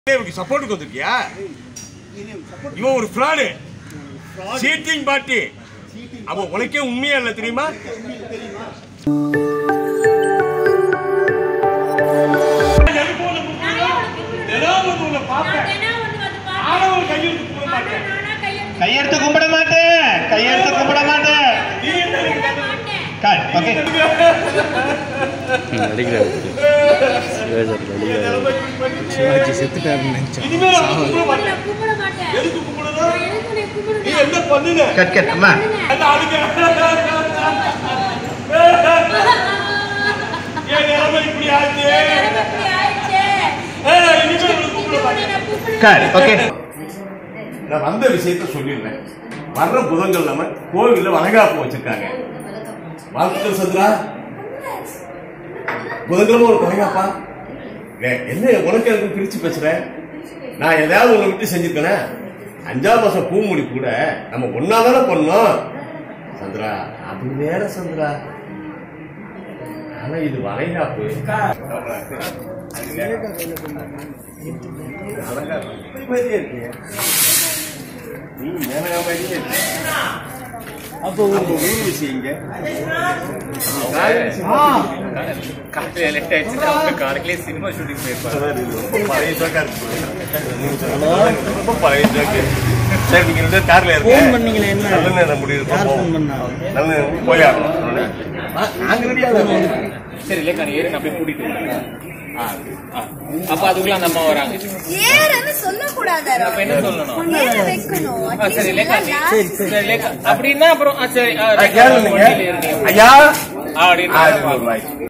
இவனுக்கு சப்போர்ட்டுக்கு வந்திருக்கியா இவன் ஒரு ஃப்ராடு சீட்டிங் பார்ட்டி அவன் உனக்கே உண்மையா இல்ல தெரியுமா கையெடுத்து கும்பிட மாட்டேன் கையெடுத்து கும்பிட மாட்டேன் கால் ஓகே நடிக்கிறாரு சிவாஜி செத்துட்டாருன்னு நினைச்சேன் இனிமேல் அவன் கும்பிட மாட்டேன் எதுக்கு கும்பிடணும் நீ என்ன பண்ணுன கட் கட் அம்மா என்ன அழுக என் நிலைமை இப்படி ஆச்சு ஏய், இனிமேல் உன்னை கும்பிட மாட்டேன் கால் ஓகே நான் வந்த விஷயத்த சொல்லிடுறேன் வர்ற புதன்கிழமை கோவில்ல வனகாப்பு வச்சிருக்காங்க வாழ்த்துக்கள் சந்திரா புதன்கிழமை ஒரு வனகாப்பா ஏய், என்ன உனக்கு எனக்கு பிரிச்சு பேசுற நான் எதாவது உன்னை விட்டு செஞ்சிருக்கேனே அஞ்சாம் மாசம் பூ முடி கூட நம்ம ஒன்னா தானே பண்ணோம் சந்திரா அது வேற சந்திரா ஆனா இது வளைகாப்பு அழகா இருக்கு. நீ மேனகா மாதிரியே இருக்க. அப்போ உங்க ஊர் விஷயம் இங்க காலையில் லேட் ஆயிடுச்சு அவங்க காலையிலே சினிமா ஷூட்டிங் போயிருப்பாங்க ரொம்ப பழைய ஜோக்கா இருக்கு ரொம்ப பழைய ஜோக்கு சரி நீங்க ரெண்டு பேரும் கார்ல இருங்க ஃபோன் பண்ணீங்களே என்ன? நல்ல நேரம் முடியுது யார் போவோம். ஃபோன் பண்ணா? நல்ல நேரம் போய் ஆகணும். நாங்க ரெடியா இருக்கோம் சரி லேக்கா நீ ஏறுங்க அப்படியே கூட்டிட்டு வாங்க. ஆ, ஆ. அப்ப அதுக்குள்ள அந்த அம்மா வராங்க ஏறன்னு சொல்லக்கூடாது அப்ப என்ன சொல்லணும் ஏற வைக்கணும் ஆ, சரி லேக்கா நீ- Atleast சரி லேக்கா அப்படின்னா அப்புறம் ஆ, சரி ஆ, ஐயா லேக்கா, நீங்க வண்டியில ஏறுங்க. ஐயா ஆ, அப்படின்னு ஆ, இது ஒரு வாய்ப்பு.